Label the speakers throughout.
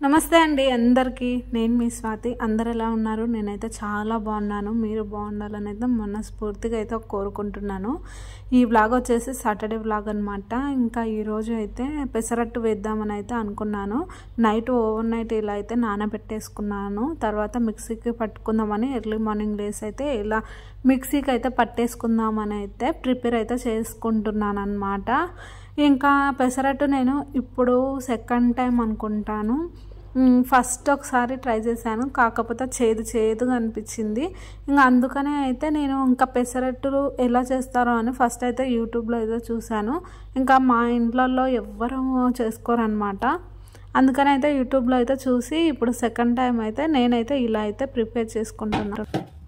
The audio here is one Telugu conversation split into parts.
Speaker 1: నమస్తే అండి అందరికీ నేను మీ స్వాతి అందరు ఎలా ఉన్నారు నేనైతే చాలా బాగున్నాను మీరు బాగుండాలని అయితే మనస్ఫూర్తిగా అయితే కోరుకుంటున్నాను ఈ వ్లాగ్ వచ్చేసి సాటర్డే వ్లాగ్ అనమాట ఇంకా ఈరోజు అయితే పెసరట్టు వేద్దామని అయితే అనుకున్నాను నైట్ ఓవర్ నైట్ ఇలా అయితే నానబెట్టేసుకున్నాను తర్వాత మిక్సీకి పట్టుకుందామని ఎర్లీ మార్నింగ్ లేసి అయితే ఇలా మిక్సీకి అయితే పట్టేసుకుందామని అయితే ప్రిపేర్ అయితే చేసుకుంటున్నాను అనమాట ఇంకా పెసరట్టు నేను ఇప్పుడు సెకండ్ టైం అనుకుంటాను మ్, ఫస్ట్ ఒకసారి ట్రై చేశాను కాకపోతే చేదు చేదుగా అనిపించింది ఇంకా అందుకనే అయితే నేను ఇంకా పెసరట్టులు ఎలా చేస్తారో అని ఫస్ట్ అయితే యూట్యూబ్లో ఏదో చూశాను ఇంకా మా ఇంట్లలో ఎవ్వరూ చేసుకోరనమాట అందుకని అయితే యూట్యూబ్లో అయితే చూసి ఇప్పుడు సెకండ్ టైం అయితే నేనైతే ఇలా అయితే ప్రిపేర్ చేసుకుంటున్నాను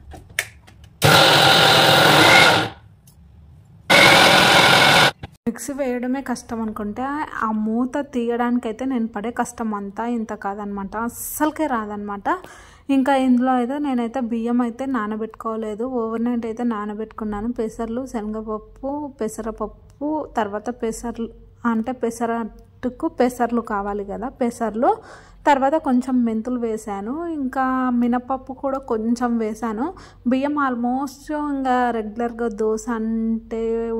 Speaker 1: మిక్సీ వేయడమే కష్టం అనుకుంటే ఆ మూత తీయడానికి అయితే నేను పడే కష్టం అంతా ఇంత కాదనమాట అస్సలకే రాదనమాట ఇంకా ఇందులో అయితే నేనైతే బియ్యం అయితే నానబెట్టుకోలేదు ఓవర్ నైట్ అయితే నానబెట్టుకున్నాను పెసర్లు శనగపప్పు పెసరపప్పు తర్వాత పెసర్లు అంటే పెసరట్టుకు పెసర్లు కావాలి కదా పెసర్లు తర్వాత కొంచెం మెంతులు వేసాను ఇంకా మినపప్పు కూడా కొంచెం వేసాను బియ్యం ఆల్మోస్ట్ ఇంకా రెగ్యులర్గా దోశ అంటే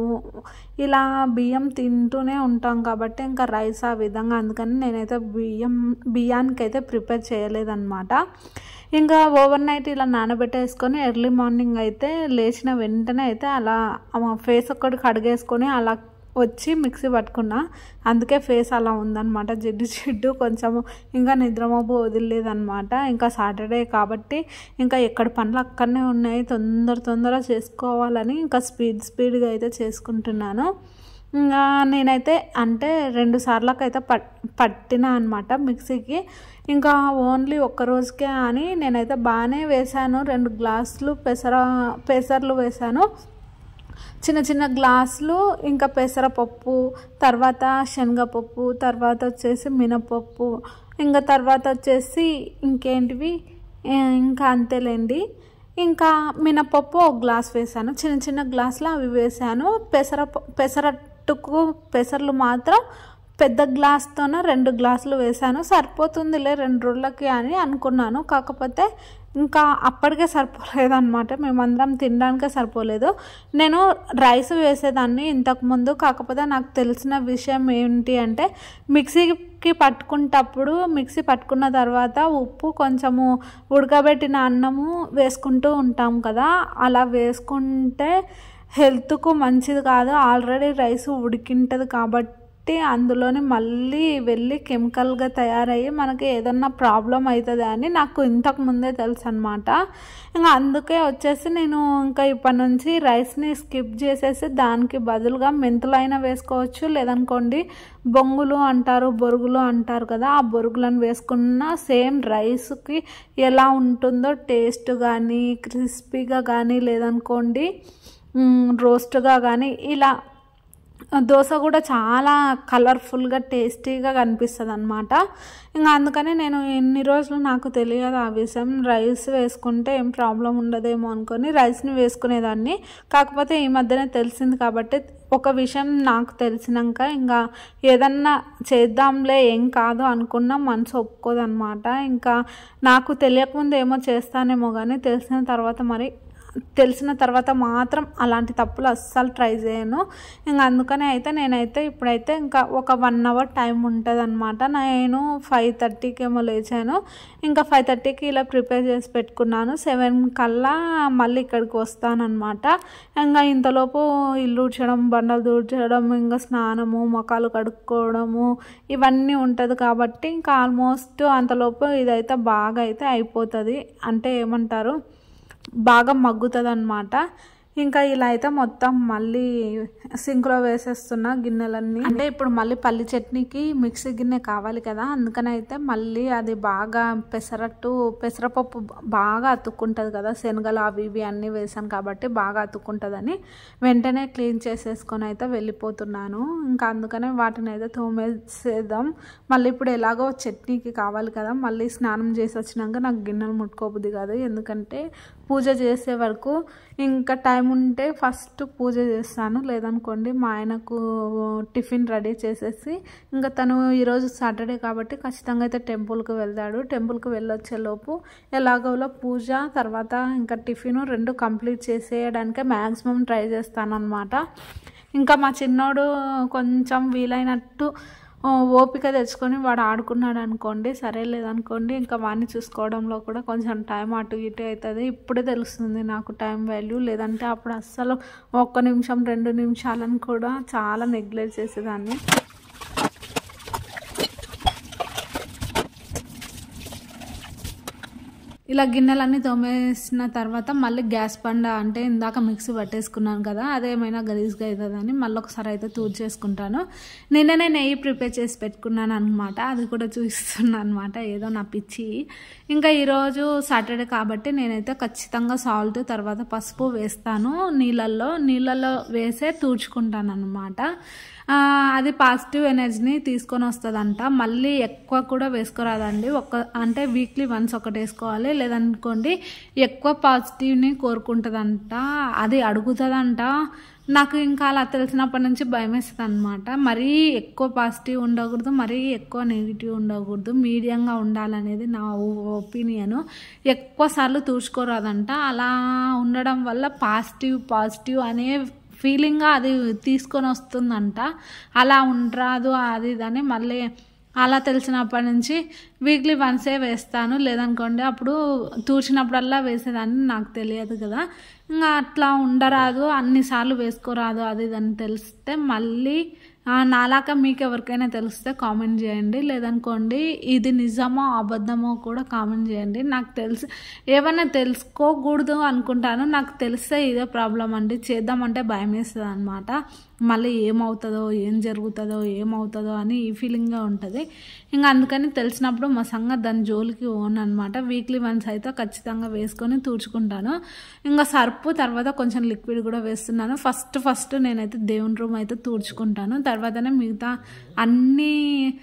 Speaker 1: ఇలా బియ్యం తింటూనే ఉంటాం కాబట్టి ఇంకా రైస్ ఆ విధంగా అందుకని నేనైతే బియ్యం బియ్యానికి అయితే ప్రిపేర్ చేయలేదన్నమాట ఇంకా ఓవర్ నైట్ ఇలా నానబెట్టేసుకొని ఎర్లీ మార్నింగ్ అయితే లేచిన వెంటనే అయితే అలా ఫేస్ ఒక్కటి కడిగేసుకొని అలా వచ్చి మిక్సీ పట్టుకున్నా అందుకే ఫేస్ అలా ఉందన్నమాట జిడ్డు జిడ్డు కొంచెము ఇంకా నిద్రమోపు వదిలేదన్నమాట ఇంకా సాటర్డే కాబట్టి ఇంకా ఎక్కడ పనులు అక్కడనే ఉన్నాయి తొందర తొందర చేసుకోవాలని ఇంకా స్పీడ్ స్పీడ్గా అయితే చేసుకుంటున్నాను ఇంకా నేనైతే అంటే రెండు సార్లకు అయితే పట్ పట్టిన అనమాట మిక్సీకి ఇంకా ఓన్లీ ఒక్క రోజుకే అని నేనైతే బాగానే వేశాను రెండు గ్లాసులు పెసర పెసర్లు వేశాను చిన్న చిన్న గ్లాసులు ఇంకా పెసరపప్పు తర్వాత శనగపప్పు తర్వాత వచ్చేసి మినపప్పు ఇంకా తర్వాత వచ్చేసి ఇంకేంటివి ఇంకా అంతేలేండి ఇంకా మినపప్పు ఒక గ్లాస్ వేసాను చిన్న చిన్న గ్లాసులు అవి వేసాను పెసర పెసరట్టుకు పెసర్లు మాత్రం పెద్ద గ్లాస్తోనే రెండు గ్లాసులు వేసాను సరిపోతుందిలే రెండు రోజులకి అని అనుకున్నాను కాకపోతే ఇంకా అప్పటికే సరిపోలేదు అనమాట మేమందరం తినడానికే సరిపోలేదు నేను రైస్ వేసేదాన్ని ఇంతకుముందు కాకపోతే నాకు తెలిసిన విషయం ఏంటి అంటే మిక్సీకి పట్టుకుంటప్పుడు మిక్సీ పట్టుకున్న తర్వాత ఉప్పు కొంచెము ఉడకబెట్టిన అన్నము వేసుకుంటూ ఉంటాం కదా అలా వేసుకుంటే హెల్త్కు మంచిది కాదు ఆల్రెడీ రైస్ ఉడికింటుంది కాబట్టి అందులోనే మళ్ళీ వెళ్ళి కెమికల్గా తయారయ్యి మనకి ఏదన్నా ప్రాబ్లం అవుతుంది అని నాకు ఇంతకు ముందే తెలుసు అనమాట ఇంకా అందుకే వచ్చేసి నేను ఇంకా ఇప్పటి నుంచి రైస్ని స్కిప్ చేసేసి దానికి బదులుగా మెంతులైనా వేసుకోవచ్చు లేదనుకోండి బొంగులు అంటారు బొరుగులు అంటారు కదా ఆ బొరుగులను వేసుకున్న సేమ్ రైస్కి ఎలా ఉంటుందో టేస్ట్ కానీ క్రిస్పీగా కానీ లేదనుకోండి రోస్ట్గా కానీ ఇలా దోశ కూడా చాలా కలర్ఫుల్గా టేస్టీగా కనిపిస్తుంది అనమాట ఇంకా అందుకని నేను ఎన్ని రోజులు నాకు తెలియదు ఆ విషయం రైస్ వేసుకుంటే ఏం ప్రాబ్లం ఉండదేమో అనుకొని రైస్ని వేసుకునేదాన్ని కాకపోతే ఈ మధ్యనే తెలిసింది కాబట్టి ఒక విషయం నాకు తెలిసినాక ఇంకా ఏదన్నా చేద్దాంలే ఏం కాదు అనుకున్నా మనసు ఒప్పుకోదనమాట ఇంకా నాకు తెలియకముందు ఏమో చేస్తానేమో కానీ తెలిసిన తర్వాత మరి తెలిసిన తర్వాత మాత్రం అలాంటి తప్పులు అస్సలు ట్రై చేయను ఇంకా అందుకనే అయితే నేనైతే ఇప్పుడైతే ఇంకా ఒక వన్ అవర్ టైం ఉంటుంది అనమాట నేను ఫైవ్ థర్టీకి ఏమో లేచాను ఇంకా ఫైవ్ థర్టీకి ఇలా ప్రిపేర్ చేసి పెట్టుకున్నాను సెవెన్ కల్లా మళ్ళీ ఇక్కడికి వస్తానన్నమాట ఇంకా ఇంతలోపు ఇల్లు ఊడ్చడం బండలు దూడ్చడం ఇంకా స్నానము మొఖాలు కడుక్కోవడము ఇవన్నీ ఉంటుంది కాబట్టి ఇంకా ఆల్మోస్ట్ అంతలోపు ఇదైతే బాగా అయితే అయిపోతుంది అంటే ఏమంటారు బాగా మగ్గుతుంది అనమాట ఇంకా ఇలా అయితే మొత్తం మళ్ళీ సింక్లో వేసేస్తున్న గిన్నెలన్నీ అంటే ఇప్పుడు మళ్ళీ పల్లి చట్నీకి మిక్సీ గిన్నె కావాలి కదా అందుకని అయితే మళ్ళీ అది బాగా పెసరట్టు పెసరపప్పు బాగా అతుక్కుంటుంది కదా శనగలు అవి ఇవి అన్నీ వేసాను కాబట్టి బాగా అతుక్కుంటుందని వెంటనే క్లీన్ చేసేసుకొని అయితే వెళ్ళిపోతున్నాను ఇంకా అందుకనే వాటిని అయితే తోమేసేద్దాం మళ్ళీ ఇప్పుడు ఎలాగో చట్నీకి కావాలి కదా మళ్ళీ స్నానం చేసి వచ్చినాక నాకు గిన్నెలు ముట్టుకోబుద్ది కాదు ఎందుకంటే పూజ చేసే వరకు ఇంకా టైం ఉంటే ఫస్ట్ పూజ చేస్తాను లేదనుకోండి మా ఆయనకు టిఫిన్ రెడీ చేసేసి ఇంకా తను ఈరోజు సాటర్డే కాబట్టి ఖచ్చితంగా అయితే టెంపుల్కి వెళ్తాడు టెంపుల్కి వెళ్ళొచ్చే లోపు ఎలాగోలా పూజ తర్వాత ఇంకా టిఫిన్ రెండు కంప్లీట్ చేసేయడానికే మ్యాక్సిమం ట్రై చేస్తాను అనమాట ఇంకా మా చిన్నోడు కొంచెం వీలైనట్టు ఓ, ఓపిక తెచ్చుకొని వాడు ఆడుకున్నాడు అనుకోండి సరే లేదనుకోండి ఇంకా వాడిని చూసుకోవడంలో కూడా కొంచెం టైం అటు ఇటు అవుతుంది ఇప్పుడే తెలుస్తుంది నాకు టైం వాల్యూ లేదంటే అప్పుడు అస్సలు ఒక్క నిమిషం రెండు నిమిషాలను కూడా చాలా నెగ్లెక్ట్ చేసేదాన్ని ఇలా గిన్నెలన్నీ తోమేసిన తర్వాత మళ్ళీ గ్యాస్ బండ అంటే ఇందాక మిక్సీ పట్టేసుకున్నాను కదా అదేమైనా గలీజ్గా అవుతుందని మళ్ళీ ఒకసారి అయితే తూర్ చేసుకుంటాను నిన్ననే నెయ్యి ప్రిపేర్ చేసి పెట్టుకున్నాను అనమాట అది కూడా చూపిస్తున్నాను అనమాట ఏదో నా పిచ్చి ఇంకా ఈరోజు సాటర్డే కాబట్టి నేనైతే ఖచ్చితంగా సాల్ట్ తర్వాత పసుపు వేస్తాను నీళ్ళల్లో నీళ్ళల్లో వేసే తూడ్చుకుంటాను అనమాట ఆ, అది పాజిటివ్ ఎనర్జీని తీసుకొని వస్తుందంట మళ్ళీ ఎక్కువ కూడా వేసుకోరాదండి ఒక అంటే వీక్లీ వన్స్ ఒకటి వేసుకోవాలి లేదనుకోండి ఎక్కువ పాజిటివ్ని కోరుకుంటుందంట అది అడుగుతుందంట నాకు ఇంకా అలా తెలిసినప్పటి నుంచి భయం వేస్తుంది అనమాట మరీ ఎక్కువ పాజిటివ్ ఉండకూడదు మరీ ఎక్కువ నెగిటివ్ ఉండకూడదు మీడియంగా ఉండాలనేది నా ఒపీనియన్ ఎక్కువ సార్లు తూచుకోరాదంట అలా ఉండడం వల్ల పాజిటివ్ పాజిటివ్ అనే ఫీలింగ్గా అది తీసుకొని వస్తుందంట అలా ఉండరాదు అది ఇదని మళ్ళీ అలా తెలిసినప్పటి నుంచి వీక్లీ వన్సే వేస్తాను లేదనుకోండి అప్పుడు తూచినప్పుడల్లా వేసేదాన్ని నాకు తెలియదు కదా ఇంకా అట్లా ఉండరాదు అన్నిసార్లు వేసుకోరాదు అది ఇదని తెలిస్తే మళ్ళీ ఆ, నాలాగా మీకు ఎవరికైనా తెలిస్తే కామెంట్ చేయండి లేదనుకోండి ఇది నిజమో అబద్ధమో కూడా కామెంట్ చేయండి నాకు తెలిసి ఏమైనా తెలుసుకోకూడదు అనుకుంటాను నాకు తెలిస్తే ఇదే ప్రాబ్లం అండి చేద్దామంటే భయం వేస్తుంది అనమాట మళ్ళీ ఏమవుతుందో ఏం జరుగుతుందో ఏమవుతుందో అని ఈ ఫీలింగ్గా ఉంటుంది ఇంకా అందుకని తెలిసినప్పుడు మా సంగ దాని జోలికి ఓన్ అనమాట వీక్లీ వన్స్ అయితే ఖచ్చితంగా వేసుకొని తూడ్చుకుంటాను ఇంకా సర్పు తర్వాత కొంచెం లిక్విడ్ కూడా వేస్తున్నాను ఫస్ట్ ఫస్ట్ నేనైతే దేవుని రూమ్ అయితే తూడ్చుకుంటాను తర్వాతనే మిగతా అన్ని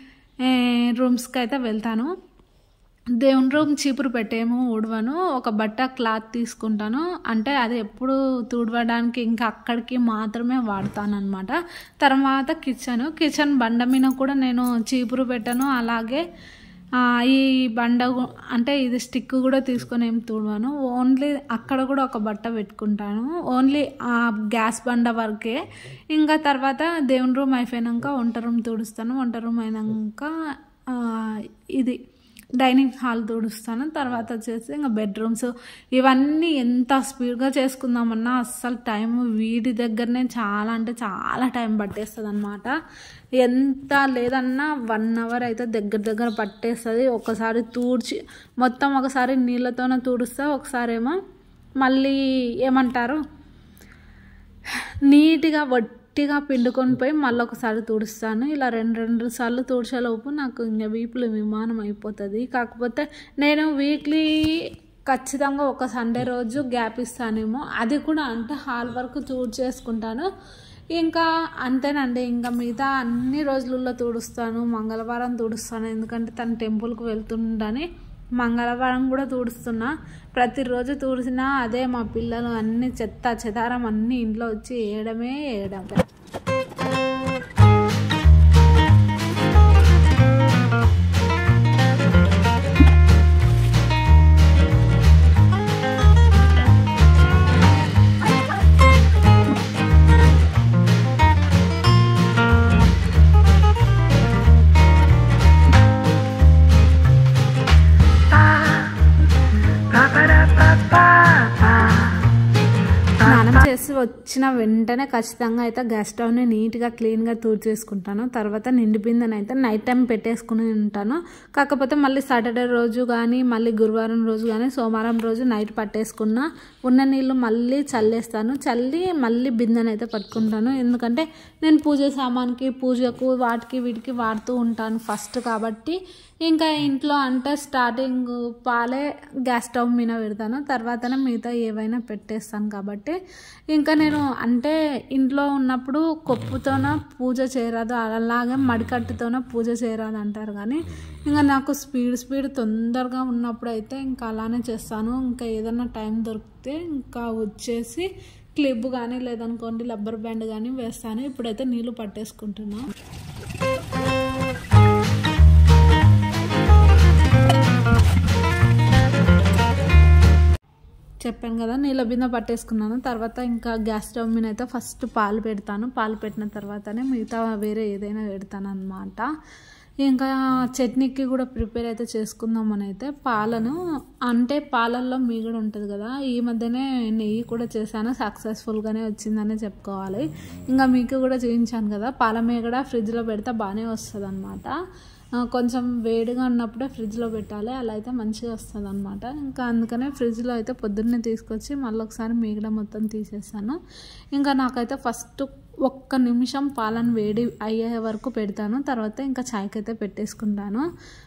Speaker 1: రూమ్స్కి అయితే వెళ్తాను దేవుని రూమ్ చీపురు పెట్టేమో ఊడవను ఒక బట్ట క్లాత్ తీసుకుంటాను అంటే అది ఎప్పుడు తుడవడానికి ఇంకా అక్కడికి మాత్రమే వాడతాను అనమాట తర్వాత కిచెన్ కిచెన్ బండ మీద కూడా నేను చీపురు పెట్టను అలాగే ఆ, ఈ బండ గు- అంటే ఇది స్టిక్ కూడా తీసుకొని ఏం తుడవను ఓన్లీ అక్కడ కూడా ఒక బట్ట పెట్టుకుంటాను ఓన్లీ ఆ గ్యాస్ బండ వరకే ఇంకా తర్వాత దేవుని రూమ్ అయిపోయాక వంట రూమ్ తుడుస్తాను వంట రూమ్ అయినాక ఆ, ఇది డైనింగ్ హాల్ తుడుస్తాను తర్వాత వచ్చేసి ఇంకా బెడ్రూమ్స్ ఇవన్నీ ఎంత స్పీడ్గా చేసుకుందామన్నా అస్సలు టైం వీటి దగ్గరనే చాలా అంటే చాలా టైం పట్టేస్తుంది అనమాట ఎంత లేదన్నా వన్ అవర్ అయితే దగ్గర దగ్గర పట్టేస్తుంది ఒకసారి తూడ్చి మొత్తం ఒకసారి నీళ్ళతోనే తుడుస్తా ఒకసారి ఏమో మళ్ళీ ఏమంటారు నీట్గా వట్టిగా పిండుకొని పోయి మళ్ళీ ఒకసారి తుడుస్తాను ఇలా రెండు రెండు సార్లు తుడిచేలోపు నాకు ఇంకా వీపులు విమానం అయిపోతుంది కాకపోతే నేను వీక్లీ ఖచ్చితంగా ఒక సండే రోజు గ్యాప్ ఇస్తానేమో అది కూడా అంటే హాల్ వరకు చేసుకుంటాను ఇంకా అంతేనండి ఇంకా మిగతా అన్ని రోజులలో తుడుస్తాను మంగళవారం తుడుస్తాను ఎందుకంటే తను టెంపుల్కి వెళ్తుండని మంగళవారం కూడా తుడుస్తున్నా ప్రతిరోజు తుడిసినా అదే మా పిల్లలు అన్ని చెత్త చెదారం అన్ని ఇంట్లో వచ్చి వేయడమే వేయడమే స్నానం చేసి వచ్చిన వెంటనే ఖచ్చితంగా అయితే గ్యాస్ స్టవ్ని నీట్గా క్లీన్గా చేసుకుంటాను తర్వాత నిండి బిందెని అయితే నైట్ టైం పెట్టేసుకుని ఉంటాను కాకపోతే మళ్ళీ సాటర్డే రోజు కానీ మళ్ళీ గురువారం రోజు కానీ సోమవారం రోజు నైట్ పట్టేసుకున్న ఉన్న నీళ్ళు మళ్ళీ చల్లేస్తాను చల్లి మళ్ళీ బిందెని అయితే పట్టుకుంటాను ఎందుకంటే నేను పూజ సామాన్కి పూజకు వాటికి వీటికి వాడుతూ ఉంటాను ఫస్ట్ కాబట్టి ఇంకా ఇంట్లో అంటే స్టార్టింగ్ పాలే గ్యాస్ స్టవ్ మీద పెడతాను తర్వాతనే మిగతా ఏవైనా పెట్టేస్తాను కాబట్టి ఇంకా నేను అంటే ఇంట్లో ఉన్నప్పుడు కొప్పుతోన పూజ చేయరాదు అలాగే మడికట్టుతోన పూజ చేయరాదు అంటారు కానీ ఇంకా నాకు స్పీడ్ స్పీడ్ తొందరగా ఉన్నప్పుడు అయితే ఇంకా అలానే చేస్తాను ఇంకా ఏదైనా టైం దొరికితే ఇంకా వచ్చేసి క్లిప్ కానీ లేదనుకోండి రబ్బర్ బ్యాండ్ కానీ వేస్తాను ఇప్పుడైతే నీళ్ళు పట్టేసుకుంటున్నాను చెప్పాను కదా నీళ్ళ బిందె పట్టేసుకున్నాను తర్వాత ఇంకా గ్యాస్ స్టవ్ మీద అయితే ఫస్ట్ పాలు పెడతాను పాలు పెట్టిన తర్వాతనే మిగతా వేరే ఏదైనా పెడతాను అనమాట ఇంకా చట్నీకి కూడా ప్రిపేర్ అయితే చేసుకుందామని అయితే పాలను అంటే పాలల్లో మీగడ ఉంటుంది కదా ఈ మధ్యనే నెయ్యి కూడా చేశాను సక్సెస్ఫుల్గానే వచ్చిందనే చెప్పుకోవాలి ఇంకా మీకు కూడా చూపించాను కదా పాల మీగడ ఫ్రిడ్జ్లో పెడితే బాగానే వస్తుంది అనమాట కొంచెం వేడిగా ఉన్నప్పుడే ఫ్రిడ్జ్లో పెట్టాలి అలా అయితే మంచిగా వస్తుంది అనమాట ఇంకా అందుకనే ఫ్రిడ్జ్లో అయితే పొద్దున్నే తీసుకొచ్చి మళ్ళీ ఒకసారి మిగడ మొత్తం తీసేస్తాను ఇంకా నాకైతే ఫస్ట్ ఒక్క నిమిషం పాలను వేడి అయ్యే వరకు పెడతాను తర్వాత ఇంకా చాయ్కి అయితే పెట్టేసుకుంటాను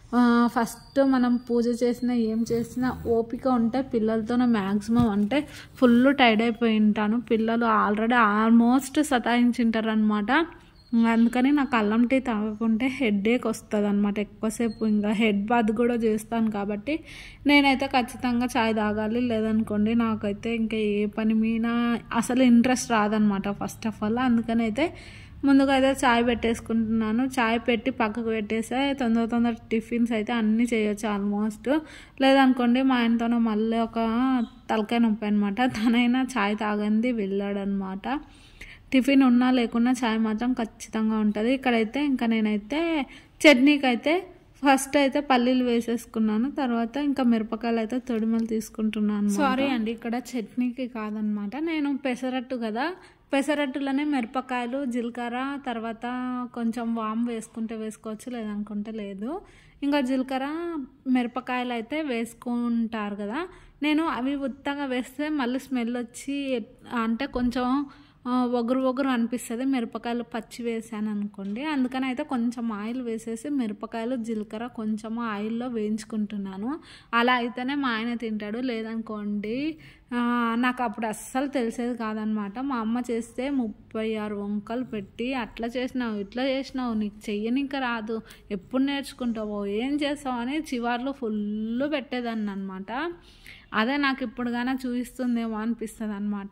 Speaker 1: ఫస్ట్ మనం పూజ చేసినా ఏం చేసినా ఓపిక ఉంటే పిల్లలతోనే మ్యాక్సిమం అంటే ఫుల్ టైర్డ్ అయిపోయి ఉంటాను పిల్లలు ఆల్రెడీ ఆల్మోస్ట్ సతాయించింటారు అనమాట అందుకని నాకు అల్లం టీ తాగకుంటే హెడేక్ వస్తుంది అనమాట ఎక్కువసేపు ఇంకా హెడ్ బాత్ కూడా చేస్తాను కాబట్టి నేనైతే ఖచ్చితంగా చాయ్ తాగాలి లేదనుకోండి నాకైతే ఇంకా ఏ పని మీద అసలు ఇంట్రెస్ట్ రాదనమాట ఫస్ట్ ఆఫ్ ఆల్ అందుకని అయితే ముందుగా అయితే చాయ్ పెట్టేసుకుంటున్నాను చాయ్ పెట్టి పక్కకు పెట్టేస్తే తొందర తొందర టిఫిన్స్ అయితే అన్నీ చేయొచ్చు ఆల్మోస్ట్ లేదనుకోండి మా ఆయనతోనే మళ్ళీ ఒక తలకాయ నొప్పి అనమాట తనైనా చాయ్ తాగంది వెళ్ళాడనమాట టిఫిన్ ఉన్నా లేకున్నా చాయ్ మాత్రం ఖచ్చితంగా ఉంటుంది ఇక్కడైతే ఇంకా నేనైతే చట్నీకి అయితే ఫస్ట్ అయితే పల్లీలు వేసేసుకున్నాను తర్వాత ఇంకా మిరపకాయలు అయితే తొడిమలు తీసుకుంటున్నాను సారీ అండి ఇక్కడ చట్నీకి కాదనమాట నేను పెసరట్టు కదా పెసరట్టులోనే మిరపకాయలు జీలకర్ర తర్వాత కొంచెం వామ్ వేసుకుంటే వేసుకోవచ్చు లేదనుకుంటే లేదు ఇంకా జీలకర్ర మిరపకాయలు అయితే వేసుకుంటారు కదా నేను అవి ఉత్తగా వేస్తే మళ్ళీ స్మెల్ వచ్చి అంటే కొంచెం ఒగరు ఒగరు అనిపిస్తుంది మిరపకాయలు పచ్చి వేసాను అనుకోండి అందుకని అయితే కొంచెం ఆయిల్ వేసేసి మిరపకాయలు జీలకర్ర కొంచెం ఆయిల్లో వేయించుకుంటున్నాను అలా అయితేనే మా ఆయన తింటాడు లేదనుకోండి నాకు అప్పుడు అస్సలు తెలిసేది కాదనమాట మా అమ్మ చేస్తే ముప్పై ఆరు వంకలు పెట్టి అట్లా చేసినావు ఇట్లా చేసినావు నీకు చెయ్యనిక రాదు ఎప్పుడు నేర్చుకుంటావో ఏం చేస్తావు అని చివర్లో ఫుల్ పెట్టేదాన్ని అనమాట అదే నాకు ఇప్పుడు కానీ చూపిస్తుందేమో అనిపిస్తుంది అనమాట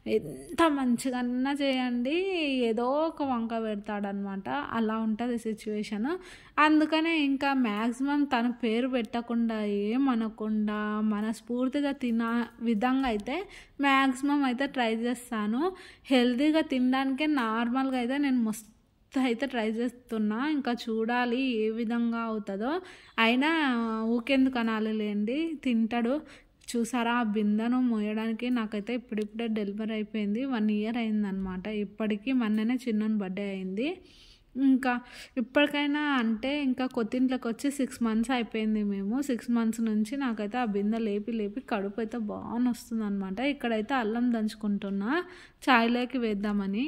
Speaker 1: ఎంత మంచిగా చేయండి ఏదో ఒక వంక పెడతాడనమాట అలా ఉంటుంది సిచ్యువేషన్ అందుకనే ఇంకా మ్యాక్సిమం తన పేరు పెట్టకుండా ఏమనకుండా మనస్ఫూర్తిగా తిన విధంగా అయితే మ్యాక్సిమం అయితే ట్రై చేస్తాను హెల్తీగా తినడానికే నార్మల్గా అయితే నేను మస్తు అయితే ట్రై చేస్తున్నా ఇంకా చూడాలి ఏ విధంగా అవుతుందో అయినా ఊకెందుకు అనాలి లేండి తింటాడు చూసారా ఆ బిందెను మోయడానికి నాకైతే ఇప్పుడిప్పుడే డెలివరీ అయిపోయింది వన్ ఇయర్ అయిందనమాట ఇప్పటికీ మొన్ననే చిన్న బర్త్డే అయింది ఇంకా ఇప్పటికైనా అంటే ఇంకా కొత్తింట్లోకి వచ్చి సిక్స్ మంత్స్ అయిపోయింది మేము సిక్స్ మంత్స్ నుంచి నాకైతే ఆ బిందె లేపి లేపి కడుపు అయితే బాగా వస్తుంది అనమాట ఇక్కడైతే అల్లం దంచుకుంటున్నా చాయ్లోకి వేద్దామని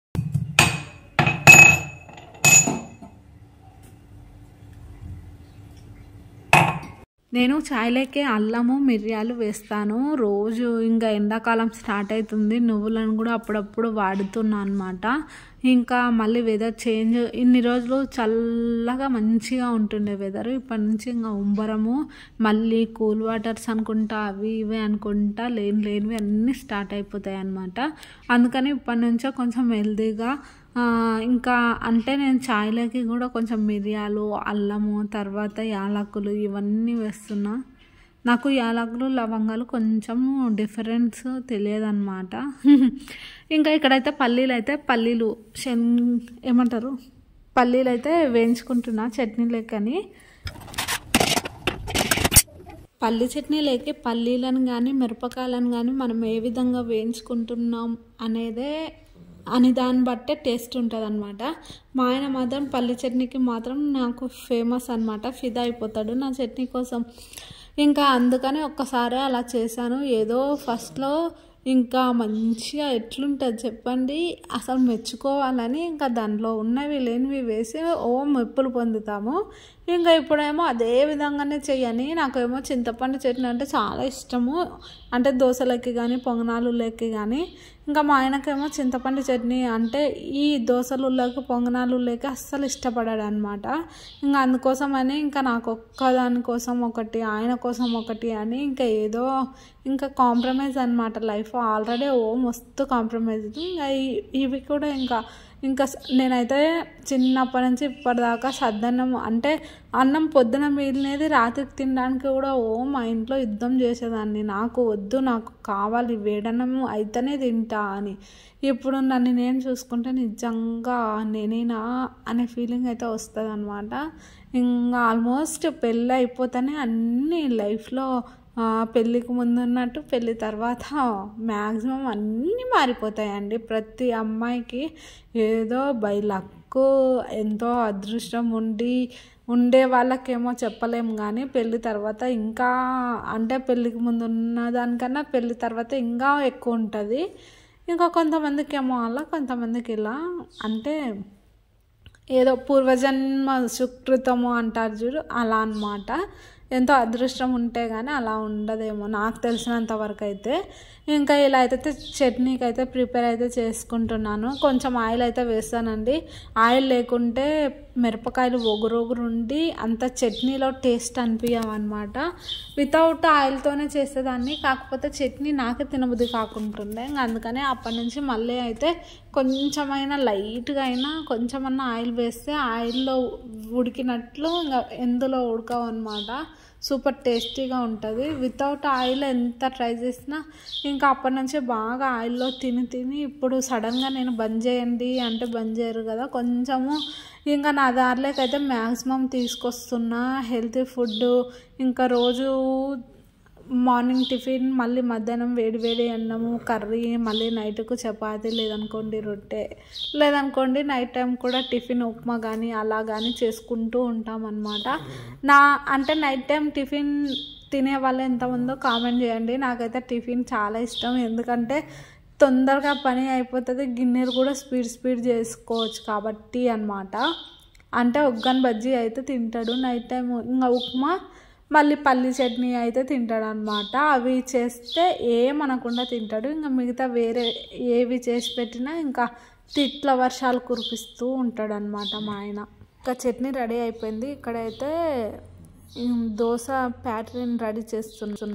Speaker 1: నేను చాయ్లోకి అల్లము మిరియాలు వేస్తాను రోజు ఇంకా ఎండాకాలం స్టార్ట్ అవుతుంది నువ్వులను కూడా అప్పుడప్పుడు వాడుతున్నా అనమాట ఇంకా మళ్ళీ వెదర్ చేంజ్ ఇన్ని రోజులు చల్లగా మంచిగా ఉంటుండే వెదర్ ఇప్పటి నుంచి ఇంకా ఉంబరము మళ్ళీ కూల్ వాటర్స్ అనుకుంటా అవి ఇవి అనుకుంటా లేని లేనివి అన్నీ స్టార్ట్ అయిపోతాయి అనమాట అందుకని ఇప్పటి నుంచో కొంచెం హెల్దీగా ఇంకా అంటే నేను చాయ్లోకి కూడా కొంచెం మిరియాలు అల్లము తర్వాత యాలకులు ఇవన్నీ వేస్తున్నా నాకు యాలకులు లవంగాలు కొంచెం డిఫరెన్స్ తెలియదన్నమాట ఇంకా ఇక్కడైతే పల్లీలు అయితే పల్లీలు శన్ ఏమంటారు పల్లీలు అయితే వేయించుకుంటున్నా చట్నీ లెక్కని పల్లి చట్నీ లేక పల్లీలను కానీ మిరపకాయలను కానీ మనం ఏ విధంగా వేయించుకుంటున్నాం అనేదే అని దాన్ని బట్టే టేస్ట్ ఉంటుంది అనమాట మా ఆయన మాత్రం పల్లి చట్నీకి మాత్రం నాకు ఫేమస్ అనమాట ఫిదా అయిపోతాడు నా చట్నీ కోసం ఇంకా అందుకని ఒక్కసారి అలా చేశాను ఏదో ఫస్ట్లో ఇంకా మంచిగా ఎట్లుంటుంది చెప్పండి అసలు మెచ్చుకోవాలని ఇంకా దాంట్లో ఉన్నవి లేనివి వేసి ఓ మెప్పులు పొందుతాము ఇంకా ఇప్పుడేమో అదే విధంగానే చెయ్యని నాకేమో చింతపండు చట్నీ అంటే చాలా ఇష్టము అంటే దోశలకి కానీ పొంగనాలులోకి కానీ ఇంకా మా ఆయనకేమో చింతపండు చట్నీ అంటే ఈ దోశలులోకి పొంగనాలులోకి అస్సలు ఇష్టపడాడు అనమాట ఇంకా అందుకోసమని ఇంకా నాకు ఒక్కదాని కోసం ఒకటి ఆయన కోసం ఒకటి అని ఇంకా ఏదో ఇంకా కాంప్రమైజ్ అనమాట లైఫ్ ఆల్రెడీ ఓ మస్తు కాంప్రమైజ్ ఇంకా ఈ- ఇవి కూడా ఇంకా ఇంకా స- నేనైతే చిన్నప్పటి నుంచి ఇప్పటిదాకా సద్దన్నం అంటే అన్నం పొద్దున మిగిలినది రాత్రికి తినడానికి కూడా ఓ మా ఇంట్లో యుద్ధం చేసేదాన్ని నాకు వద్దు నాకు కావాలి వేడన్నం అయితేనే తింటా అని ఇప్పుడు నన్ను నేను చూసుకుంటే నిజంగా నేనేనా అనే ఫీలింగ్ అయితే వస్తుంది అనమాట ఇంకా ఆల్మోస్ట్ పెళ్ళి అయిపోతేనే అన్నీ లైఫ్లో ఆ, పెళ్ళికి ముందు ఉన్నట్టు పెళ్ళి తర్వాత మ్యాక్సిమం అన్నీ మారిపోతాయండి ప్రతి అమ్మాయికి ఏదో బై లక్ ఎంతో అదృష్టం ఉండి ఉండే వాళ్ళకేమో చెప్పలేం కానీ పెళ్ళి తర్వాత ఇంకా అంటే పెళ్ళికి ముందు ఉన్న దానికన్నా పెళ్ళి తర్వాత ఇంకా ఎక్కువ ఉంటుంది ఇంకా కొంతమందికి ఏమో అలా కొంతమందికి ఇలా అంటే ఏదో పూర్వజన్మ సుకృతము అంటారు చూడు అలా అన్నమాట ఎంతో అదృష్టం ఉంటే కానీ అలా ఉండదేమో నాకు తెలిసినంత వరకు అయితే ఇంకా ఇలా అయితే చట్నీకి అయితే ప్రిపేర్ అయితే చేసుకుంటున్నాను కొంచెం ఆయిల్ అయితే వేస్తానండి ఆయిల్ లేకుంటే మిరపకాయలు ఒగురొగురు ఉండి అంత చట్నీలో టేస్ట్ అనిపించమన్నమాట వితౌట్ ఆయిల్తోనే చేసేదాన్ని కాకపోతే చట్నీ నాకే తినబుద్ధి కాకుంటుండే ఇంకా అందుకనే అప్పటి నుంచి మళ్ళీ అయితే కొంచెమైనా లైట్గా అయినా కొంచెమన్నా ఆయిల్ వేస్తే ఆయిల్లో ఉడికినట్లు ఇంకా ఎందులో ఉడకవు అనమాట సూపర్ టేస్టీగా ఉంటుంది వితౌట్ ఆయిల్ ఎంత ట్రై చేసినా ఇంకా అప్పటి నుంచి బాగా ఆయిల్లో తిని తిని ఇప్పుడు సడన్గా నేను బంద్ చేయండి అంటే బంద్ చేయరు కదా కొంచెము ఇంకా నా దారిలోకైతే మ్యాక్సిమం తీసుకొస్తున్నా హెల్తీ ఫుడ్ ఇంకా రోజు మార్నింగ్ టిఫిన్ మళ్ళీ మధ్యాహ్నం వేడి వేడి అన్నము కర్రీ మళ్ళీ నైట్కు చపాతీ లేదనుకోండి రొట్టె లేదనుకోండి నైట్ టైం కూడా టిఫిన్ ఉప్మా కానీ అలా కానీ చేసుకుంటూ ఉంటాం అన్నమాట నా అంటే నైట్ టైం టిఫిన్ తినే వాళ్ళు ఎంతమందో కామెంట్ చేయండి నాకైతే టిఫిన్ చాలా ఇష్టం ఎందుకంటే తొందరగా పని అయిపోతుంది గిన్నెలు కూడా స్పీడ్ స్పీడ్ చేసుకోవచ్చు కాబట్టి అన్నమాట అంటే ఒగ్గన్ బజ్జీ అయితే తింటాడు నైట్ టైం ఇంకా ఉప్మా మళ్ళీ పల్లి చట్నీ అయితే తింటాడు అనమాట అవి చేస్తే ఏమనకుండా తింటాడు ఇంకా మిగతా వేరే ఏవి చేసి పెట్టినా ఇంకా తిట్ల వర్షాలు కురిపిస్తూ ఉంటాడు అనమాట మా ఆయన ఇంకా చట్నీ రెడీ అయిపోయింది ఇక్కడైతే ఉమ్, దోశ ప్యాటర్న్ రెడీ చేస్తున్నా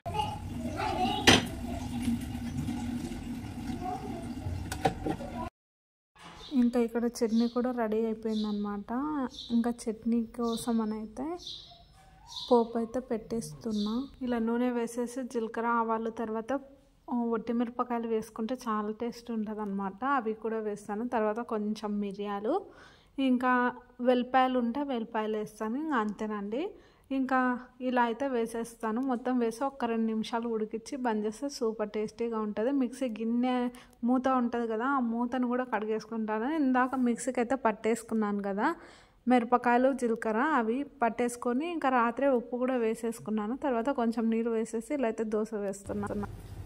Speaker 1: ఇంకా ఇక్కడ చట్నీ కూడా రెడీ అయిపోయిందనమాట ఇంకా చట్నీ కోసం అని అయితే పోపు అయితే పెట్టేస్తున్నా ఇలా నూనె వేసేసి జీలకర్ర ఆవాలు తర్వాత ఆ, ఒట్టి మిరపకాయలు వేసుకుంటే చాలా టేస్ట్ ఉంటుంది అనమాట అవి కూడా వేస్తాను తర్వాత కొంచెం మిరియాలు ఇంకా వెల్లిపాయలు ఉంటే వెల్లిపాయలు వేస్తాను ఇంకా అంతేనండి ఇంకా ఇలా అయితే వేసేస్తాను మొత్తం వేసి ఒక రెండు నిమిషాలు ఉడికించి బంద్ చేస్తే సూపర్ టేస్టీగా ఉంటుంది మిక్సీ గిన్నె మూత ఉంటుంది కదా ఆ మూతను కూడా కడిగేసుకుంటాను ఇందాక మిక్సీకి అయితే పట్టేసుకున్నాను కదా మిరపకాయలు జీలకర్ర అవి పట్టేసుకొని ఇంకా రాత్రే ఉప్పు కూడా వేసేసుకున్నాను తర్వాత కొంచెం నీరు వేసేసి ఇలా అయితే దోశ వేస్తున్నాను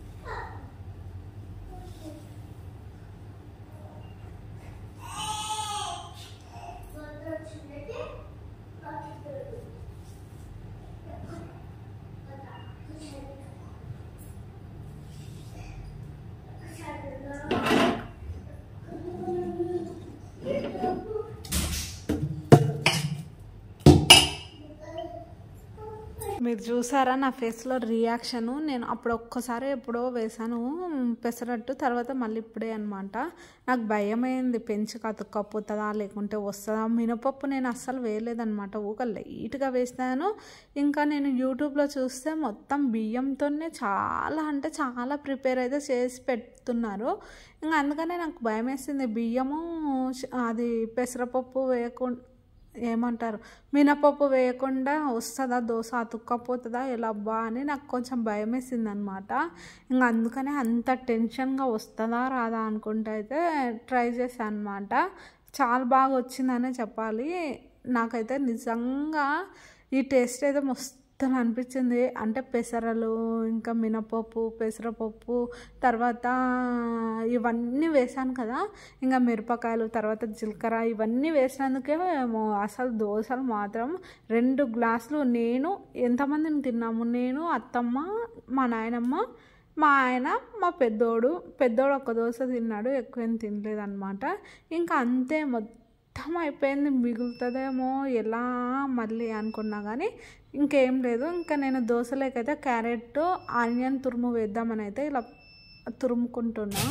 Speaker 1: మీరు చూసారా నా ఫేస్లో రియాక్షను నేను అప్పుడు ఒక్కసారి ఎప్పుడో వేసాను పెసరట్టు తర్వాత మళ్ళీ ఇప్పుడే అనమాట నాకు భయమైంది పెంచి కతుక్కపోతుందా లేకుంటే వస్తుందా మినపప్పు నేను అస్సలు వేయలేదనమాట ఊక లైట్గా వేస్తాను ఇంకా నేను యూట్యూబ్లో చూస్తే మొత్తం బియ్యంతోనే చాలా అంటే చాలా ప్రిపేర్ అయితే చేసి పెడుతున్నారు ఇంకా అందుకనే నాకు భయం వేసింది బియ్యము అది పెసరపప్పు వేయకుండా ఏమంటారు మినపప్పు వేయకుండా వస్తుందా దోశ అతుక్కపోతుందా ఎలా అబ్బా అని నాకు కొంచెం భయం వేసింది అనమాట ఇంకా అందుకనే అంత టెన్షన్గా వస్తుందా రాదా అనుకుంటే అయితే ట్రై చేశాను అనమాట చాలా బాగా వచ్చిందనే చెప్పాలి నాకైతే నిజంగా ఈ టేస్ట్ అయితే మస్తు తను అనిపించింది అంటే పెసరలు ఇంకా మినపప్పు పెసరపప్పు తర్వాత ఇవన్నీ వేసాను కదా ఇంకా మిరపకాయలు తర్వాత జీలకర్ర ఇవన్నీ వేసినందుకే ఏమో అసలు దోశలు మాత్రం రెండు గ్లాసులు నేను ఎంతమందిని తిన్నాము నేను అత్తమ్మ మా నాయనమ్మ మా ఆయన మా పెద్దోడు పెద్దోడు ఒక దోశ తిన్నాడు ఎక్కువ ఏం తినలేదు అనమాట ఇంకా అంతే మొత్తం మొత్తం అయిపోయింది మిగులుతుందేమో ఎలా మళ్ళీ అనుకున్నా కానీ ఇంకేం లేదు ఇంకా నేను దోశలేకైతే క్యారెట్ ఆనియన్ తురుము వేద్దామని అయితే ఇలా తురుముకుంటున్నా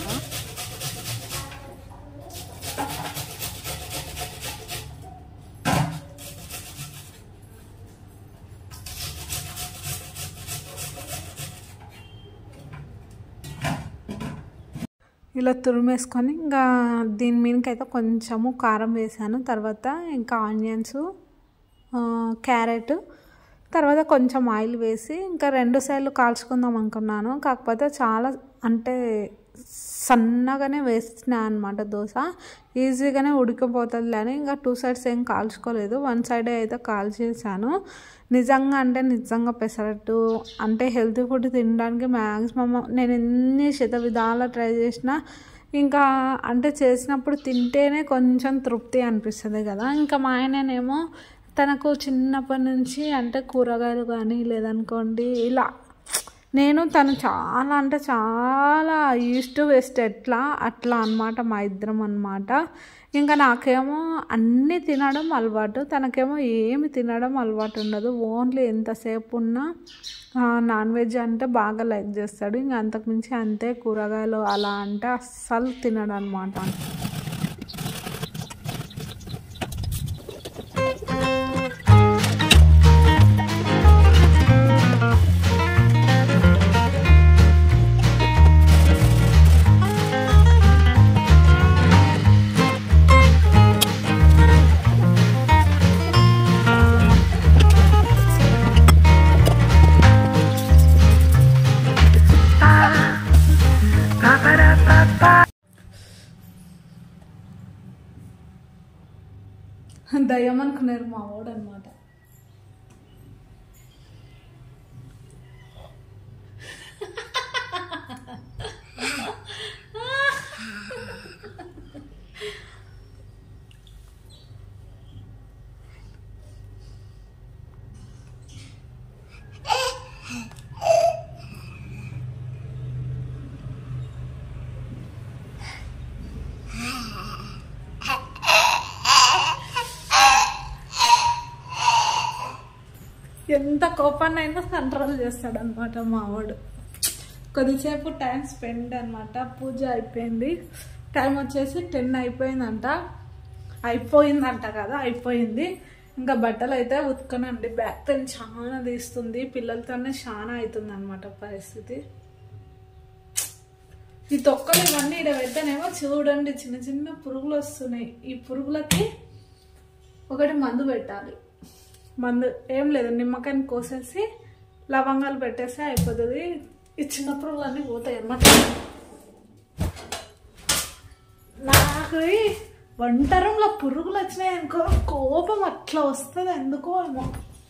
Speaker 1: ఇలా తురిమేసుకొని ఇంకా దీని మీదకైతే కొంచెము కారం వేసాను తర్వాత ఇంకా ఆనియన్స్ క్యారెట్ తర్వాత కొంచెం ఆయిల్ వేసి ఇంకా రెండు సైడ్లు కాల్చుకుందాం అనుకున్నాను కాకపోతే చాలా అంటే సన్నగానే వేసిన అనమాట దోశ ఈజీగానే ఉడికిపోతుంది అని ఇంకా టూ సైడ్స్ ఏం కాల్చుకోలేదు వన్ సైడ్ అయితే కాల్చేసాను నిజంగా అంటే నిజంగా పెసరట్టు అంటే హెల్తీ ఫుడ్ తినడానికి మ్యాక్సిమం నేను ఎన్ని శత విధాలా ట్రై చేసినా ఇంకా అంటే చేసినప్పుడు తింటేనే కొంచెం తృప్తి అనిపిస్తుంది కదా ఇంకా మా ఆయననేమో తనకు చిన్నప్పటి నుంచి అంటే కూరగాయలు కానీ లేదనుకోండి ఇలా నేను తను చాలా అంటే చాలా ఈస్ట్ వెస్ట్ ఎట్లా అట్లా అనమాట మా ఇద్దరం అనమాట ఇంకా నాకేమో అన్నీ తినడం అలవాటు తనకేమో ఏమి తినడం అలవాటు ఉండదు ఓన్లీ ఎంతసేపు ఉన్నా నాన్ వెజ్ అంటే బాగా లైక్ చేస్తాడు ఇంకా అంతకుమించి అంతే కూరగాయలు అలా అంటే అస్సలు తినడు అనమాట దయ్యం అనుకున్నారు మా వాడు అనమాట ఎంత కోపాన్ని అయినా కంట్రోల్ చేస్తాడు అనమాట మావాడు కొద్దిసేపు టైం స్పెండ్ అనమాట పూజ అయిపోయింది టైం వచ్చేసి టెన్ అయిపోయిందంట అయిపోయిందంట కదా అయిపోయింది ఇంకా బట్టలు అయితే ఉతకనండి బ్యాక్ పెయిన్ చాలా తీస్తుంది పిల్లలతోనే చాలా అవుతుంది అనమాట పరిస్థితి ఈ తొక్కలు ఇవన్నీ ఇక్కడ పెడితేనేమో చూడండి చిన్న చిన్న పురుగులు వస్తున్నాయి ఈ పురుగులకి ఒకటి మందు పెట్టాలి మందు ఏం లేదు నిమ్మకాయని కోసేసి లవంగాలు పెట్టేస్తే అయిపోతుంది ఈ చిన్న పురుగులన్నీ పోతాయి అన్నమాట నాకు ఈ వంట రూమ్లో పురుగులు వచ్చినాయి అనుకో కోపం అట్లా వస్తుంది ఎందుకో ఏమో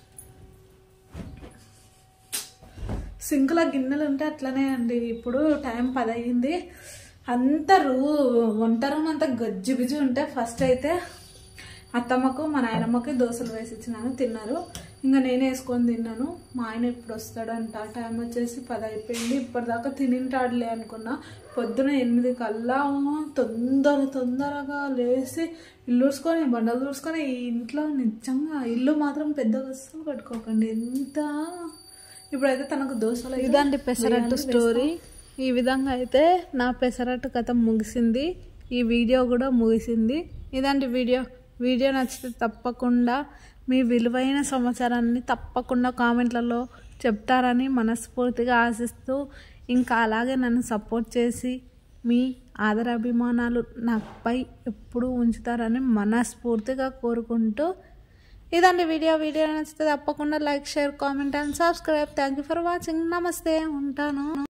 Speaker 1: సింకులో గిన్నెలు ఉంటే అట్లనే అండి ఇప్పుడు టైం పది అయ్యింది అంత రూ వంట రూమ్ అంతా గజ్జి బిజి ఉంటే ఫస్ట్ అయితే అత్తమ్మకు మా నాయనమ్మకి దోశలు వేసి ఇచ్చినాను తిన్నారు ఇంకా నేనే వేసుకొని తిన్నాను మా ఆయన ఇప్పుడు వస్తాడంట టైం వచ్చేసి పది అయిపోయింది ఇప్పటిదాకా తినింటాడులే అనుకున్నా పొద్దున ఎనిమిది కల్లా తొందర తొందరగా లేచి ఇల్లు ఊడ్చుకొని బండలు ఊడ్చుకొని ఈ ఇంట్లో నిజంగా ఇల్లు మాత్రం పెద్దగా అస్సలు కట్టుకోకండి ఎంత ఇప్పుడైతే తనకు దోశలు ఇదండి పెసరట్టు స్టోరీ ఈ విధంగా అయితే నా పెసరట్టు కథ ముగిసింది ఈ వీడియో కూడా ముగిసింది ఇదండి వీడియో వీడియో నచ్చితే తప్పకుండా మీ విలువైన సమాచారాన్ని తప్పకుండా కామెంట్లలో చెప్తారని మనస్ఫూర్తిగా ఆశిస్తూ ఇంకా అలాగే నన్ను సపోర్ట్ చేసి మీ ఆదరాభిమానాలు నాపై ఎప్పుడూ ఉంచుతారని మనస్ఫూర్తిగా కోరుకుంటూ ఇదండి వీడియో వీడియో నచ్చితే తప్పకుండా like share comment and subscribe thank you for watching నమస్తే ఉంటాను